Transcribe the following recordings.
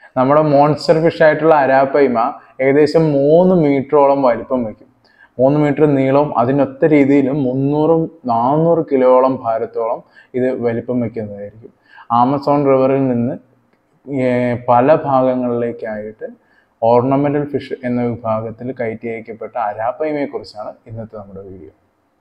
നമ്മുടെ monster fish ആയിട്ടുള്ള arapaima ഏകദേശം മൂന്ന് മീറ്ററോളം വലിപ്പം വയ്ക്കും മൂന്ന് മീറ്റർ നീളവും അതിനൊത്ത രീതിയിലും മുന്നൂറും നാനൂറ് കിലോയോളം ഭാരത്തോളം ഇത് വലിപ്പം വയ്ക്കുന്നതായിരിക്കും ആമസോൺ റിവറിൽ നിന്ന് ഏർ പല ഭാഗങ്ങളിലേക്കായിട്ട് ഓർണമെന്റൽ ഫിഷ് എന്ന വിഭാഗത്തിൽ കയറ്റി അയക്കപ്പെട്ട അരാപ്പൈമയെ കുറിച്ചാണ് ഇന്നത്തെ നമ്മുടെ വീഡിയോ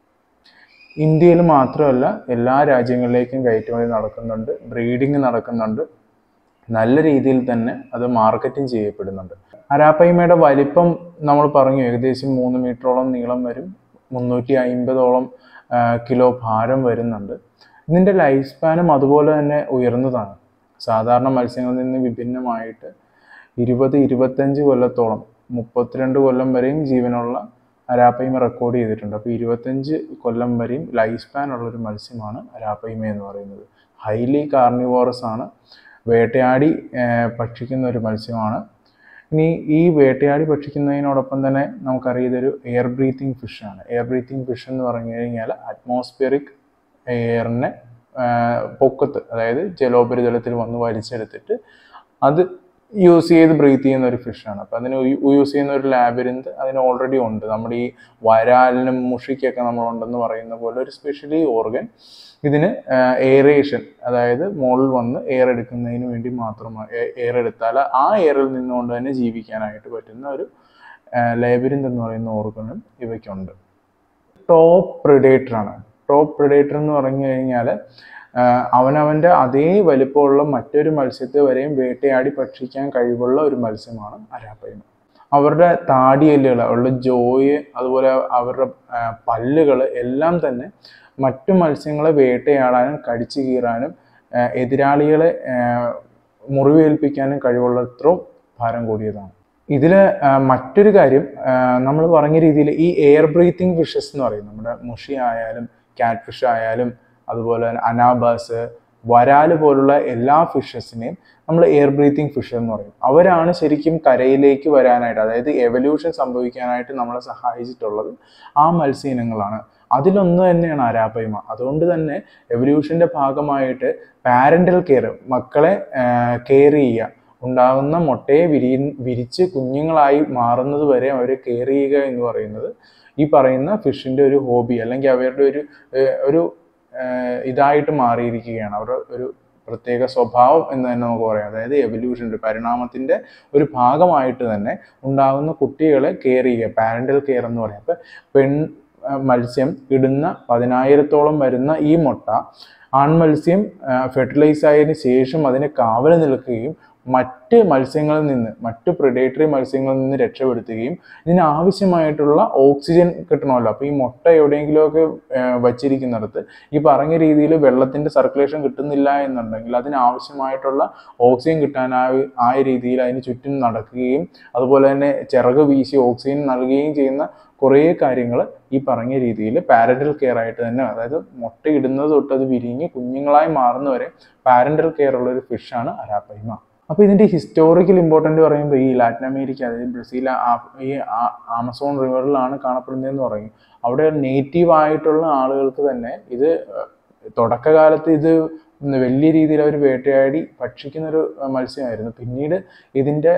ഇന്ത്യയിൽ മാത്രമല്ല എല്ലാ രാജ്യങ്ങളിലേക്കും കയറ്റുമതി നടക്കുന്നുണ്ട് ബ്രീഡിങ് നടക്കുന്നുണ്ട് നല്ല രീതിയിൽ തന്നെ അത് മാർക്കറ്റിംഗ് ചെയ്യപ്പെടുന്നുണ്ട് അരാപ്പൈമയുടെ വലിപ്പം നമ്മൾ പറഞ്ഞു ഏകദേശം മൂന്ന് മീറ്ററോളം നീളം വരും മുന്നൂറ്റി അയിമ്പതോളം കിലോ ഭാരം വരുന്നുണ്ട് ഇതിൻ്റെ ലൈഫ് സ്പാനും അതുപോലെ തന്നെ ഉയർന്നതാണ് സാധാരണ മത്സ്യങ്ങളിൽ നിന്ന് വിഭിന്നമായിട്ട് ഇരുപത് ഇരുപത്തഞ്ച് കൊല്ലത്തോളം മുപ്പത്തിരണ്ട് കൊല്ലം വരെയും ജീവനുള്ള അരാപ്പൈമ റെക്കോർഡ് ചെയ്തിട്ടുണ്ട് അപ്പോൾ ഇരുപത്തഞ്ച് കൊല്ലം വരെയും ലൈഫ് സ്പാൻ ഉള്ളൊരു മത്സ്യമാണ് അരാപ്പൈമ എന്ന് പറയുന്നത് ഹൈലി കാർണിവോറസ് ആണ് വേട്ടയാടി ഏർ, ഭക്ഷിക്കുന്ന ഒരു മത്സ്യമാണ് ഇനി ഈ വേട്ടയാടി ഭക്ഷിക്കുന്നതിനോടൊപ്പം തന്നെ നമുക്കറിയാം ഇതൊരു എയർ ബ്രീത്തിങ് ഫിഷാണ് എയർ ബ്രീത്തിങ് ഫിഷ് എന്ന് പറഞ്ഞു കഴിഞ്ഞാൽ അറ്റ്മോസ്ഫിയറിക് എയറിനെ പൊക്കത്ത് അതായത് ജലോപരിതലത്തിൽ വന്ന് വലിച്ചെടുത്തിട്ട് അത് യൂസ് ചെയ്ത് ബ്രീത്ത് ചെയ്യുന്ന ഒരു ഫിഷാണ് അപ്പം അതിന് യൂസ് ചെയ്യുന്ന ഒരു ലാബിരിന്ത് അതിന് ഓൾറെഡി ഉണ്ട് നമ്മുടെ ഈ വരാലിനും മുഷിക്കൊക്കെ നമ്മളുണ്ടെന്ന് പറയുന്ന പോലെ ഒരു സ്പെഷ്യലി ഓർഗൻ ഇതിന് എയറേഷൻ അതായത് മുകളിൽ വന്ന് എയർ എടുക്കുന്നതിന് വേണ്ടി മാത്രമാണ് എയർ എടുത്താൽ ആ എയറിൽ നിന്നുകൊണ്ട് തന്നെ ജീവിക്കാനായിട്ട് പറ്റുന്ന ഒരു ലേബിരിന്ത് എന്ന് പറയുന്ന ഓർഗനും ഇവയ്ക്കുണ്ട് ടോപ്പ് പ്രിഡേറ്റർ ആണ് ടോപ്പ് പ്രിഡേറ്റർ എന്ന് പറഞ്ഞു കഴിഞ്ഞാൽ അവനവൻ്റെ അതേ വലിപ്പമുള്ള മറ്റൊരു മത്സ്യത്തെ വരെയും വേട്ടയാടി ഭക്ഷിക്കാൻ കഴിവുള്ള ഒരു മത്സ്യമാണ് അരാപ്പൈമ അവരുടെ താടിയെല്ലുകൾ അവരുടെ ജോയ് അതുപോലെ അവരുടെ പല്ലുകൾ എല്ലാം തന്നെ മറ്റു മത്സ്യങ്ങളെ വേട്ടയാടാനും കടിച്ചു കീറാനും ആ, എതിരാളികളെ ആ, മുറിവേൽപ്പിക്കാനും കഴിവുള്ളത്രയും ഭാരം കൂടിയതാണ് ഇതിൽ മറ്റൊരു കാര്യം നമ്മൾ പറഞ്ഞ രീതിയിൽ ഈ എയർ ബ്രീത്തിങ് ഫിഷസ് എന്ന് പറയും നമ്മുടെ മുഷി ആയാലും കാറ്റ് ഫിഷ് ആയാലും അതുപോലെ തന്നെ അനാബാസ് വരാല് പോലുള്ള എല്ലാ ഫിഷസിനെയും നമ്മൾ എയർ ബ്രീത്തിങ് ഫിഷ് എന്ന് പറയും അവരാണ് ശരിക്കും കരയിലേക്ക് വരാനായിട്ട് അതായത് എവല്യൂഷൻ സംഭവിക്കാനായിട്ട് നമ്മളെ സഹായിച്ചിട്ടുള്ളത് ആ മത്സ്യ ഇനങ്ങളാണ് അതിലൊന്ന് തന്നെയാണ് അരാപ്പയ്മ അതുകൊണ്ട് തന്നെ എവല്യൂഷൻ്റെ ഭാഗമായിട്ട് പാരൻ്റൽ കെയർ മക്കളെ കെയർ ചെയ്യുക ഉണ്ടാകുന്ന മുട്ടയെ വിരി വിരിച്ച് കുഞ്ഞുങ്ങളായി മാറുന്നത് വരെ അവരെ കെയർ ചെയ്യുക എന്ന് പറയുന്നത് ഈ പറയുന്ന ഫിഷിൻ്റെ ഒരു ഹോബി അല്ലെങ്കിൽ അവരുടെ ഒരു ഏർ, ഒരു ഏർ, ഇതായിട്ട് മാറിയിരിക്കുകയാണ് അവരുടെ ഒരു പ്രത്യേക സ്വഭാവം എന്ന് തന്നെ നമുക്ക് പറയാം അതായത് എവല്യൂഷൻ്റെ പരിണാമത്തിൻ്റെ ഒരു ഭാഗമായിട്ട് തന്നെ ഉണ്ടാകുന്ന കുട്ടികളെ കെയർ ചെയ്യുക പാരൻ്റൽ കെയർ എന്ന് പറയാം അപ്പം പെൺ ആ, മത്സ്യം ഇടുന്ന പതിനായിരത്തോളം വരുന്ന ഈ മുട്ട ആൺമത്സ്യം ഫെർട്ടിലൈസ് ആയതിനു ശേഷം അതിനെ കാവൽ നിൽക്കുകയും മറ്റ് മത്സ്യങ്ങളിൽ നിന്ന് മറ്റ് പ്രിഡേറ്ററി മത്സ്യങ്ങളിൽ നിന്ന് രക്ഷപ്പെടുത്തുകയും ഇതിന് ആവശ്യമായിട്ടുള്ള ഓക്സിജൻ കിട്ടണമല്ലോ അപ്പോൾ ഈ മുട്ട എവിടെയെങ്കിലുമൊക്കെ ആ, വച്ചിരിക്കുന്നിടത്ത് ഈ പറഞ്ഞ രീതിയിൽ വെള്ളത്തിൻ്റെ സർക്കുലേഷൻ കിട്ടുന്നില്ല എന്നുണ്ടെങ്കിൽ അതിന് ആവശ്യമായിട്ടുള്ള ഓക്സിജൻ കിട്ടാനായ ആയ രീതിയിൽ അതിന് ചുറ്റും നടക്കുകയും അതുപോലെ തന്നെ ചിറക് വീശി ഓക്സിജൻ നൽകുകയും ചെയ്യുന്ന കുറേ കാര്യങ്ങൾ ഈ പറഞ്ഞ രീതിയിൽ പാരൻ്റൽ കെയർ ആയിട്ട് തന്നെ അതായത് മുട്ട ഇടുന്നത് തൊട്ട് അത് വിരിഞ്ഞ് കുഞ്ഞുങ്ങളായി മാറുന്നവരെ പാരൻ്റൽ കെയർ ഉള്ള ഒരു ഫിഷാണ് അരാപ്പൈമ അപ്പോൾ ഇതിൻ്റെ ഹിസ്റ്റോറിക്കൽ ഇമ്പോർട്ടൻ്റ് പറയുമ്പോൾ ഈ ലാറ്റിൻ അമേരിക്ക അതായത് ബ്രസീൽ ആ- ഈ ആ- ആമസോൺ റിവറിലാണ് കാണപ്പെടുന്നതെന്ന് പറയും അവിടെ നേറ്റീവ് ആയിട്ടുള്ള ആളുകൾക്ക് തന്നെ ഇത് ഏഹ്, തുടക്കകാലത്ത് ഇത് വലിയ രീതിയിൽ അവർ വേട്ടയാടി ഭക്ഷിക്കുന്ന ഒരു മത്സ്യമായിരുന്നു പിന്നീട് ഇതിൻ്റെ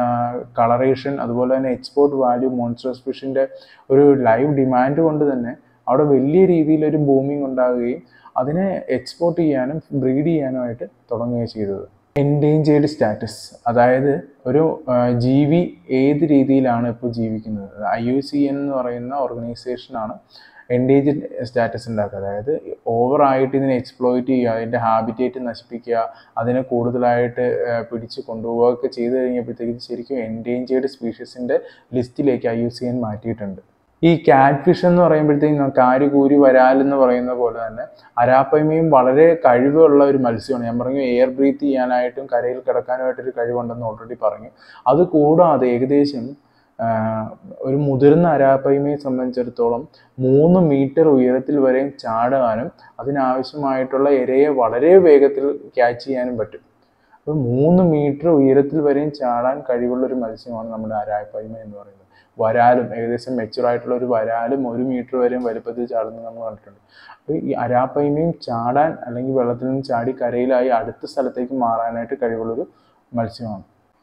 കളറേഷൻ അതുപോലെ തന്നെ എക്സ്പോർട്ട് വാല്യൂ മോൺസ്റ്റർ ഫിഷിൻ്റെ ഒരു ലൈവ് ഡിമാൻഡ് കൊണ്ട് തന്നെ അവിടെ വലിയ രീതിയിൽ ഒരു ബൂമിങ് ഉണ്ടാവുകയും അതിനെ എക്സ്പോർട്ട് ചെയ്യാനും ബ്രീഡ് ചെയ്യാനുമായിട്ട് തുടങ്ങുകയും ചെയ്തത് എൻഡേഞ്ചേർഡ് സ്റ്റാറ്റസ് അതായത് ഒരു ആ, ജീവി ഏത് രീതിയിലാണ് ഇപ്പോൾ ജീവിക്കുന്നത് ഐ യു സി എൻ എന്ന് പറയുന്ന ഓർഗനൈസേഷനാണ് എൻഡേഞ്ചേർഡ് സ്റ്റാറ്റസ് ഉണ്ടാക്കുക അതായത് ഓവറായിട്ട് ഇതിനെ എക്സ്പ്ലോയിറ്റ് ചെയ്യുക അതിൻ്റെ ഹാബിറ്റേറ്റ് നശിപ്പിക്കുക അതിനെ കൂടുതലായിട്ട് ആ, പിടിച്ച് കൊണ്ടുപോവുകയൊക്കെ ചെയ്ത് കഴിഞ്ഞപ്പോഴത്തേക്ക് ഇത് ശരിക്കും എൻഡേഞ്ചേർഡ് സ്പീഷീസിൻ്റെ ലിസ്റ്റിലേക്ക് ഐ യു സി എൻ മാറ്റിയിട്ടുണ്ട് ഈ കാറ്റ് ഫിഷ് എന്ന് പറയുമ്പോഴത്തേക്കും കാരി കൂരി വരാൽ എന്ന് പറയുന്ന പോലെ തന്നെ അരാപ്പയ്മയും വളരെ കഴിവുള്ള ഒരു മത്സ്യമാണ് ഞാൻ പറഞ്ഞു എയർ ബ്രീത്ത് ചെയ്യാനായിട്ടും കരയിൽ കിടക്കാനുമായിട്ടൊരു കഴിവുണ്ടെന്ന് ഓൾറെഡി പറഞ്ഞു അത് കൂടാതെ ഏകദേശം ആ, ഒരു മുതിർന്ന അരാപ്പയ്മയെ സംബന്ധിച്ചിടത്തോളം മൂന്ന് മീറ്റർ ഉയരത്തിൽ വരെയും ചാടാനും അതിനാവശ്യമായിട്ടുള്ള ഇരയെ വളരെ വേഗത്തിൽ ക്യാച്ച് ചെയ്യാനും പറ്റും അപ്പോൾ മൂന്ന് മീറ്റർ ഉയരത്തിൽ വരെയും ചാടാൻ കഴിവുള്ള ഒരു മത്സ്യമാണ് നമ്മുടെ അരാപ്പയ്മ എന്ന് പറയുന്നത് വരാലും ഏകദേശം മെച്ചുർ ആയിട്ടുള്ള ഒരു വരാലും ഒരു മീറ്റർ വരെയും വലുപ്പത്തിൽ ചാടുന്നത് നമ്മൾ കണ്ടിട്ടുണ്ട് അപ്പോൾ ഈ അരാപ്പയ്മയും ചാടാൻ അല്ലെങ്കിൽ വെള്ളത്തിൽ നിന്ന് ചാടി കരയിലായി അടുത്ത സ്ഥലത്തേക്ക് മാറാനായിട്ട് കഴിവുള്ളൊരു മത്സ്യമാണ്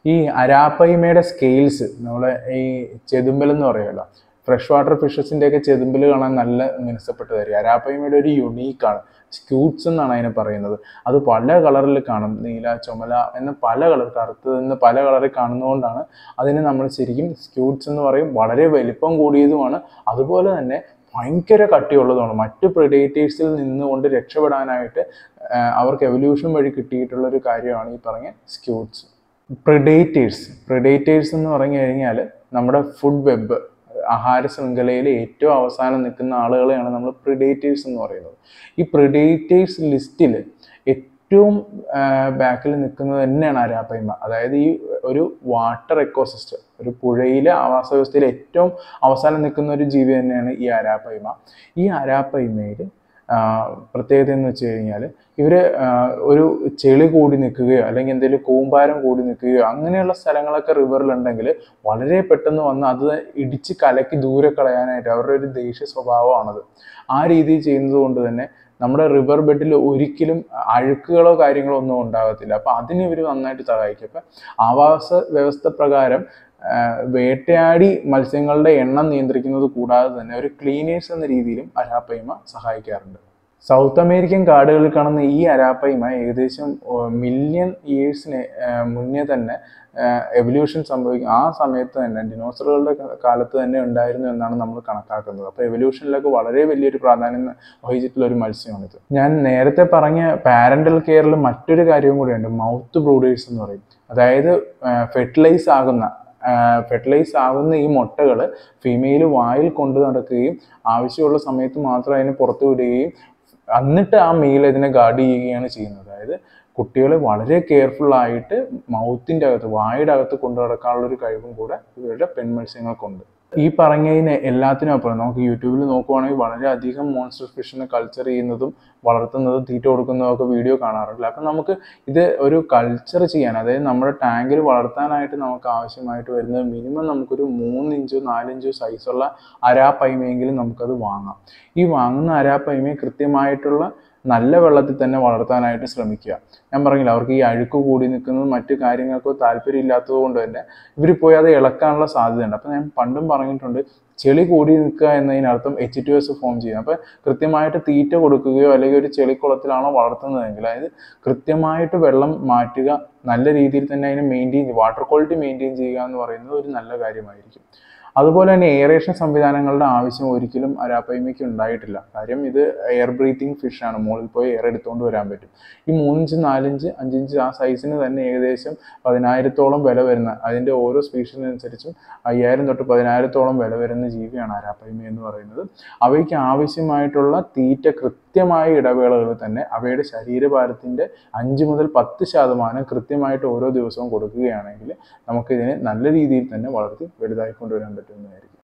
ഈ അരാപ്പയ്മയുടെ സ്കെയിൽസ് നമ്മളെ ഈ ചെതുമ്പൽ എന്ന് പറയുമല്ലോ ഫ്രഷ് വാട്ടർ ഫിഷസിൻ്റെ ഒക്കെ ചെതുമ്പൽ കാണാൻ നല്ല മിനുസപ്പെട്ടതായിരിക്കും അരാപ്പയ്മയുടെ ഒരു യുണീക്കാണ് സ്ക്യൂട്ട്സ് എന്നാണ് അതിനെ പറയുന്നത് അത് പല കളറിൽ കാണും നീല ചുമല എന്ന് പല കളർ കറുത്തത് എന്ന് പല കളറിൽ കാണുന്നതുകൊണ്ടാണ് അതിനെ നമ്മൾ ശരിക്കും സ്ക്യൂട്ട്സ് എന്ന് പറയും വളരെ വലിപ്പം കൂടിയതുമാണ് അതുപോലെ തന്നെ ഭയങ്കര കട്ടിയുള്ളതുമാണ് മറ്റ് പ്രിഡേറ്റേഴ്സിൽ നിന്നുകൊണ്ട് രക്ഷപ്പെടാനായിട്ട് ആ, അവർക്ക് എവല്യൂഷൻ വഴി കിട്ടിയിട്ടുള്ള ഒരു കാര്യമാണ് ഈ പറഞ്ഞ സ്ക്യൂട്ട്സ് പ്രിഡേറ്റേഴ്സ് പ്രിഡേറ്റേഴ്സ് എന്ന് പറഞ്ഞു കഴിഞ്ഞാൽ നമ്മുടെ ഫുഡ് വെബ് ആഹാര ശൃംഖലയിൽ ഏറ്റവും അവസാനം നിൽക്കുന്ന ആളുകളെയാണ് നമ്മൾ പ്രിഡേറ്റേഴ്സ് എന്ന് പറയുന്നത് ഈ പ്രിഡേറ്റേഴ്സ് ലിസ്റ്റിൽ ഏറ്റവും ബാക്കിൽ നിൽക്കുന്നത് തന്നെയാണ് അരാപ്പയ്മ അതായത് ഈ ഒരു വാട്ടർ എക്കോസിസ്റ്റം ഒരു പുഴയിലെ ആവാസ വ്യവസ്ഥയിൽ ഏറ്റവും അവസാനം നിൽക്കുന്ന ഒരു ജീവി തന്നെയാണ് ഈ അരാപ്പയ്മ ഈ അരാപ്പയ്മയിൽ പ്രത്യേകത എന്ന് വെച്ച് കഴിഞ്ഞാൽ ഇവർ ഒരു ചെളി കൂടി നിൽക്കുകയോ അല്ലെങ്കിൽ എന്തെങ്കിലും കൂമ്പാരം കൂടി നിൽക്കുകയോ അങ്ങനെയുള്ള സ്ഥലങ്ങളൊക്കെ റിവറിലുണ്ടെങ്കിൽ വളരെ പെട്ടെന്ന് വന്ന് അത് ഇടിച്ച് കലക്കി ദൂരെ കളയാനായിട്ട് അവരുടെ ഒരു ദേഷ്യ സ്വഭാവമാണത് ആ രീതിയിൽ ചെയ്യുന്നത് കൊണ്ട് തന്നെ നമ്മുടെ റിവർ ബെഡിൽ ഒരിക്കലും അഴുക്കുകളോ കാര്യങ്ങളോ ഒന്നും ഉണ്ടാകത്തില്ല അപ്പം അതിന് ഇവർ നന്നായിട്ട് സഹായിക്കും അപ്പം ആവാസ വ്യവസ്ഥ പ്രകാരം ആ, വേട്ടയാടി മത്സ്യങ്ങളുടെ എണ്ണം നിയന്ത്രിക്കുന്നത് കൂടാതെ തന്നെ ഒരു ക്ലീനേഴ്സ് എന്ന രീതിയിലും അരാപ്പയ്മ സഹായിക്കാറുണ്ട് സൗത്ത് അമേരിക്കൻ കാടുകളിൽ കാണുന്ന ഈ അരാപ്പയ്മ ഏകദേശം മില്യൺ ഇയേഴ്സിന് മുന്നേ തന്നെ എവല്യൂഷൻ സംഭവിക്കും ആ സമയത്ത് തന്നെ ഡിനോസറുകളുടെ കാലത്ത് തന്നെ ഉണ്ടായിരുന്നു എന്നാണ് നമ്മൾ കണക്കാക്കുന്നത് അപ്പോൾ എവല്യൂഷനിലൊക്കെ വളരെ വലിയൊരു പ്രാധാന്യം വഹിച്ചിട്ടുള്ള ഒരു മത്സ്യമാണിത് ഞാൻ നേരത്തെ പറഞ്ഞ പാരന്റൽ കെയറിൽ മറ്റൊരു കാര്യവും കൂടിയുണ്ട് മൗത്ത് ബ്രൂഡേഴ്സ് എന്ന് പറയും അതായത് ഫെർട്ടിലൈസ് ആകുന്ന ഫെർട്ടിലൈസ് ആകുന്ന ഈ മുട്ടകൾ ഫീമെയിൽ വായിൽ കൊണ്ടു നടക്കുകയും ആവശ്യമുള്ള സമയത്ത് മാത്രം അതിനെ പുറത്തു വിടുകയും എന്നിട്ട് ആ മെയിൽ ഇതിനെ ഗാർഡ് ചെയ്യുകയാണ് ചെയ്യുന്നത് അതായത് കുട്ടികളെ വളരെ കെയർഫുൾ ആയിട്ട് മൗത്തിൻ്റെ അകത്ത് വായുടെ അകത്ത് കൊണ്ടു നടക്കാനുള്ള ഒരു കഴിവും കൂടെ ഇവരുടെ പെൺമത്സ്യങ്ങൾക്കുണ്ട് ഈ പറഞ്ഞതിന് എല്ലാത്തിനും അപ്പുറം നമുക്ക് യൂട്യൂബിൽ നോക്കുവാണെങ്കിൽ വളരെയധികം മോൺസ്റ്റർ ഫിഷിനെ കൾച്ചർ ചെയ്യുന്നതും വളർത്തുന്നതും തീറ്റ കൊടുക്കുന്നതും ഒക്കെ വീഡിയോ കാണാറുണ്ട് അപ്പം നമുക്ക് ഇത് ഒരു കൾച്ചർ ചെയ്യാൻ അതായത് നമ്മുടെ ടാങ്കിൽ വളർത്താനായിട്ട് നമുക്ക് ആവശ്യമായിട്ട് വരുന്നത് മിനിമം നമുക്കൊരു മൂന്നിഞ്ചോ നാലിഞ്ചോ സൈസുള്ള അരാപ്പൈമയെങ്കിലും നമുക്കത് വാങ്ങാം ഈ വാങ്ങുന്ന അരാപ്പൈമയെ കൃത്യമായിട്ടുള്ള നല്ല വെള്ളത്തിൽ തന്നെ വളർത്താനായിട്ട് ശ്രമിക്കുക ഞാൻ പറഞ്ഞില്ല അവർക്ക് ഈ അഴുക്ക് കൂടി നിൽക്കുന്നതും മറ്റു കാര്യങ്ങൾക്കോ താല്പര്യമില്ലാത്തത് കൊണ്ട് തന്നെ ഇവർ പോയി അത് ഇളക്കാനുള്ള സാധ്യതയുണ്ട് അപ്പം ഞാൻ പണ്ടും പറഞ്ഞിട്ടുണ്ട് ചെളി കൂടി നിൽക്കുക എന്നതിനർത്ഥം എച്ച് ടു എസ് ഫോം ചെയ്യും അപ്പം കൃത്യമായിട്ട് തീറ്റ കൊടുക്കുകയോ അല്ലെങ്കിൽ ഒരു ചെളിക്കുളത്തിലാണോ വളർത്തുന്നതെങ്കിൽ അതായത് കൃത്യമായിട്ട് വെള്ളം മാറ്റുക നല്ല രീതിയിൽ തന്നെ അതിനെ മെയിൻറ്റെയിൻ വാട്ടർ ക്വാളിറ്റി മെയിൻറ്റെയിൻ ചെയ്യുക എന്ന് പറയുന്നത് ഒരു നല്ല കാര്യമായിരിക്കും അതുപോലെ തന്നെ എയറേഷൻ സംവിധാനങ്ങളുടെ ആവശ്യം ഒരിക്കലും അരാപ്പയ്മയ്ക്ക് ഉണ്ടായിട്ടില്ല കാര്യം ഇത് എയർ ബ്രീത്തിങ് ഫിഷാണ് മുകളിൽ പോയി എയർ എടുത്തുകൊണ്ട് വരാൻ പറ്റും ഈ മൂന്നിഞ്ച് നാലിഞ്ച് അഞ്ചിഞ്ച് ആ സൈസിന് തന്നെ ഏകദേശം പതിനായിരത്തോളം വില വരുന്ന അതിൻ്റെ ഓരോ സ്പീഷീസിനനുസരിച്ചും അയ്യായിരം തൊട്ട് പതിനായിരത്തോളം വില വരുന്ന ജീവിയാണ് അരാപ്പയ്മ എന്ന് പറയുന്നത് അവയ്ക്ക് ആവശ്യമായിട്ടുള്ള തീറ്റ കൃത്യമായ ഇടവേളകളിൽ തന്നെ അവയുടെ ശരീരഭാരത്തിൻ്റെ അഞ്ച് മുതൽ പത്ത് ശതമാനം കൃത്യമായിട്ട് ഓരോ ദിവസവും കൊടുക്കുകയാണെങ്കിൽ നമുക്കിതിനെ നല്ല രീതിയിൽ തന്നെ വളർത്തി വലുതായി കൊണ്ടുവരാൻ പറ്റുന്നതായിരിക്കും